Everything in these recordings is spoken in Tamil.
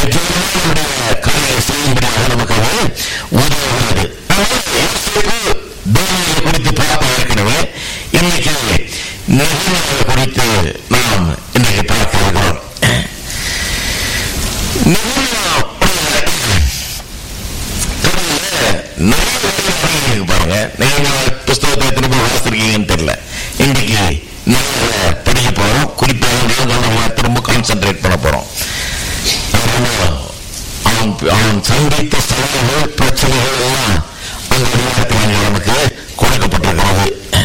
வெற்றிகரமான காரியங்களை செய்யும்படியாக நமக்கு அது உதவுகிறது யோசிப்பு தேவனை குறித்து பார்க்க ஏற்கனவே இன்னைக்கு நெகனாவை குறித்து நாம் இன்னைக்கு பார்க்க இருக்கிறோம் பாருங்க நீங்க புஸ்தகத்தை திரும்ப வாசிருக்கீங்கன்னு தெரியல இன்னைக்கு நிறைய படிக்க போறோம் குறிப்பாக நம்ம திரும்ப கான்சென்ட்ரேட் பண்ண போறோம் அதனால அவன் அவன் சந்தித்த சவால்கள் பிரச்சனைகள் எல்லாம் அந்த விளையாட்டு நமக்கு கொடுக்கப்பட்டிருக்கிறது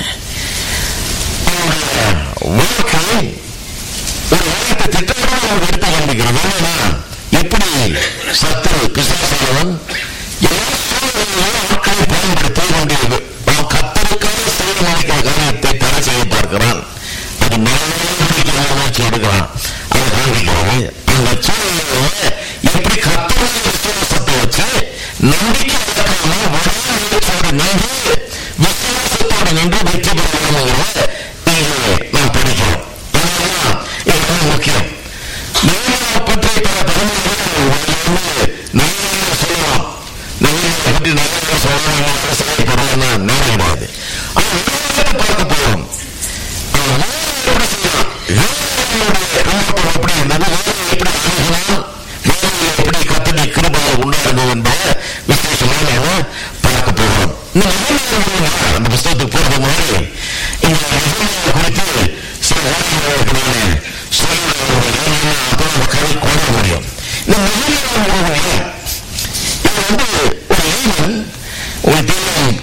அவனுடைய வாழ்க்கை ஒரு வாழ்க்கை திட்டமாக அவனுக்கு எடுத்து காண்பிக்கிறது என்னன்னா எப்படி சத்துரு பிசாசானவன் எல்லா சூழ்நிலையிலும் ஆட்களை பயன்படுத்த வேண்டியது அவன் கத்தருக்காக செய்ய நினைக்கிற காரியத்தை தடை செய்ய பார்க்கிறான் அது நோக்கி எடுக்கிறான் அதை காண்பிக்கிறது அந்த சூழ்நிலையில எப்படி கத்தரை விசுவாசத்தை வச்சு நம்பிக்கை இழக்காம விடாமுயற்சியோடு நின்று விசுவாசத்தோடு நின்று வெற்றி பெறணுங்கிறத இங்கே நாம் படிக்கிறோம் அதனாலதான் இது ரொம்ப முக்கியம் நவீன பற்றி பல தலைமுறைகள் நவீன சொல்லலாம் நவீன பற்றி நவீன சொல்லலாம் செயல்படுறதுன்னா நேரம் கிடையாது ஆனா நவீன பார்க்க போறோம் அவன் எப்படி செய்யலாம் வேலையுடைய அனுபவம் எப்படி இருந்தது வேலை எப்படி அணுகலாம் வேலையில் எப்படி கத்தனை கிருபாக உண்டானது என்பதை விசேஷமாக நாம பார்க்க போகிறோம் இந்த நவீன அந்த புஸ்தகத்துக்கு போறது முன்னாடி இந்த நவீன குறித்து சில வார்த்தைகளை சொல்லுடைய அப்புறம் கதை கொள்ள முடியும் இந்த நவீன இது வந்து ஒரு ஈவன் ஒரு தெய்வம்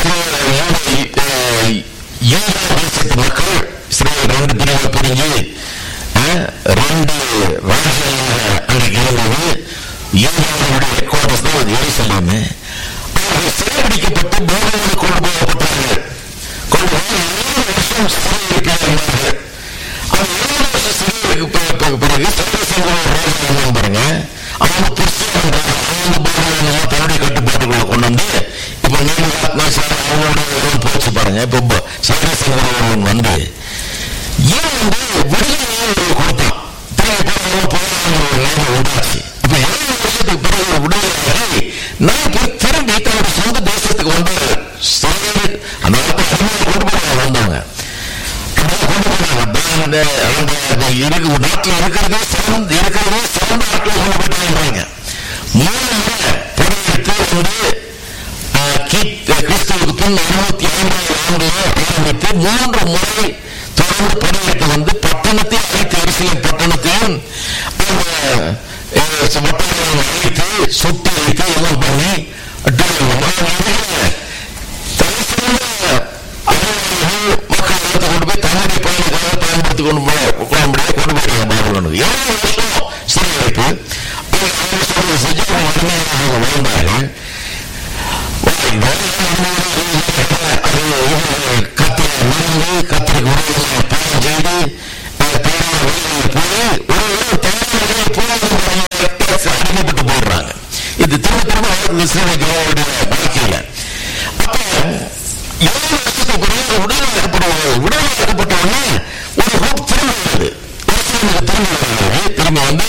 இஸ்ரேல் யூதா தேசத்து மக்கள் இஸ்ரேல் ரெண்டு பிரிவு பிரிஞ்சு அஹ், ரெண்டு ராஜ்யங்களாக அன்றைக்கு இருந்தது யூதாவுடைய ஹெட் குவார்டர்ஸ் தான் அது எரிசலாமே அவர்கள் சிறைபிடிக்கப்பட்டு பாபிலோனுக்கு கொண்டு போகப்பட்டார்கள் கொண்டு போய் ஏழு வருஷம் சிறையில் இருந்தார்கள் அந்த ஏழு வருஷம் சிறையிலுக்கு பி- பி- பிறகு சந்திரசேகர ராஜா பாருங்க அவங்க புரிச்சு அவங்க பாபிலோனை தன்னுடைய கட்டுப்பாட்டுக்குள்ள கொண்டு வந்து இப்ப நீங்க சார் அவங்களோட இது போச்சு பாருங்க இப்ப சந்திரசேகரன் வந்து ஏன் வந்து விடுதலை கொடுத்தான் திரும்ப போய் போராட்டம் ஒரு நிலைமை உண்டாச்சு இப்ப ஏழு வருஷத்துக்கு பிறகு விடுதலை நான் போய் திரும்பி தன்னுடைய சொந்த தேசத்துக்கு வந்தாரு சொந்த அந்த இடத்துல அடிமையை கொண்டு போய் வந்தாங்க அப்படியே கொண்டு போனாங்க அந்த அந்த அந்த இருக்கு நாட்டில் இருக்கிறதே சிறந்த இருக்கிறதே சிறந்த நாட்டில் கொண்டு போயிட்டாங்க மூணு முறை படையெடுத்து வந்து ஆஹ், கி- கிறிஸ்துவுக்கு பின் அறுபத்தி ஐந்தாவது ஆண்டுல ஆரம்பித்து மூன்று முறை தொடர்ந்து படையெடுத்து வந்து பட்டணத்தை அழைத்து எருசலேம் பட்டணத்தையும் அந்த அஹ், வட்டாரங்களை அழைத்து சுட்டு அழைத்து எல்லாம் பண்ணி அட்டு- தலைசிறந்த அறிவாளிகள் மக்கள் இடத்தை கொண்டு போய் தன்னுடைய பயனுக்காக பயன்படுத்தி கொண்டு போய் கொண்டு கொண்டு போயிட்டாங்க பாபுலனுக்கு ஏழு வருஷம் சிறை வைப்பு செஞ்சவங்க உடனடியாக வாழ்ந்தார்கள் கத்திரை மறந்து கத்திரைக்கு உறவுகளை பயணம் செய்து அடிமைப்பட்டு போடுறாங்க இது திரும்ப திரும்ப அவருக்கு சிறுவர்களுடைய வாழ்க்கையில அப்ப ஏழு வருஷத்துக்கு பிறகு உடல் ஏற்படுவாங்க உடல் ஏற்பட்ட உடனே ஒரு குரூப் திரும்ப வருது எருசலேமுக்கு திரும்ப வருது திரும்ப வந்து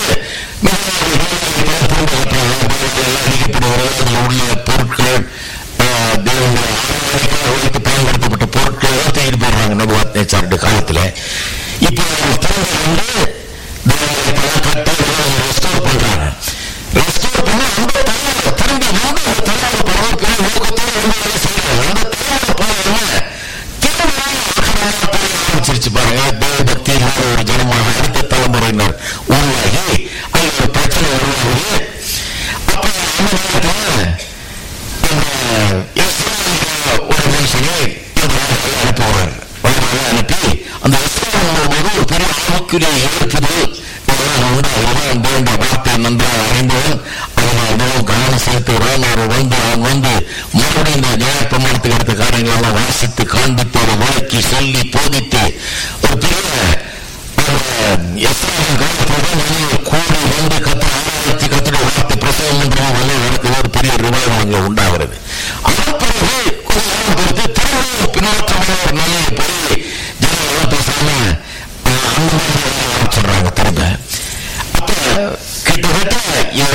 அழிக்கப்படுகிறது உள்ள பொருட்கள் ஆஹ், தேவனுடைய ஆராதனைக்காக ஒழித்து பயன்படுத்தப்பட்ட பொருட்கள் எல்லாம் தூக்கிட்டு போடுறாங்க நபுவாத் சாப்பிட்ட காலத்துல இப்போ அவங்க திரும்ப வந்து தேவனுடைய பல கட்டை ரெஸ்டோர் பண்றாங்க ரெஸ்டோர் பண்ணி அந்த தலைவர் திரும்பி வந்து அந்த தலைவர் பரவாயில்ல நோக்கத்தோடு வந்து வேலை செய்யறாங்க அந்த தலைவர் போனவங்க திரும்ப ஆரம்பிச்சிருச்சு பாருங்க தேவ பக்தி இல்லாத ஒரு ஜனமாக அடுத்த தலைமுறையினர் உருவாகி அது ஒரு பிரச்சனை உருவாகி அப்ப அந்த நேரத்துல அந்த இஸ்ரவேலுக்கு ஒரு மனுஷனை அனுப்புவார் வழியாக அனுப்பி அந்த இஸ்ரவேல் போது ஒரு பெரிய ஆமக்குரிய இருக்குது இதெல்லாம் வந்து அவர்தான் தேவனுடைய வார்த்தை நன்றாக அறிந்தவன் அவன் மிகவும் கவனம் செலுத்துகிறான் அவர் வந்து அவன் வந்து மறுபடியும் இந்த நியாய பிரமாணத்துக்கு அடுத்த காரியங்கள் எல்லாம் வாசித்து காண்பித்து ஒரு விளக்கி சொல்லி போதித்து ஒரு பெரிய எஸ்ராவின் காலத்தோடு நல்ல கூடி வந்து கத்த ஆராய்ச்சி கத்திர வார்த்தை பிரசவம் பண்றவங்க நடக்குது ஒரு பெரிய ரிவாயம் அங்கே உண்டாகிறது அதன் பிறகு கொஞ்ச நேரம் பொறுத்து திரும்ப பின்னோட்டமான ஒரு நிலையை போய் ஜனங்கள் பேசாம ஆரம்பிச்சிடுறாங்க திரும்ப அப்ப கிட்டத்தட்ட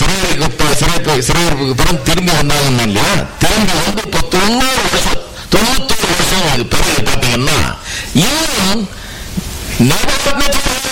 சிறைக்கு ப- சிறை சிறையிருப்புக்கு பிறகு திரும்பி வந்தாங்கன்னு இல்லையா திரும்பி வந்து இப்போ தொண்ணூறு வருஷம் தொண்ணூத்தொரு வருஷம் அது பிறகு பார்த்தீங்கன்னா இன்னும் நவரத்னத்தில்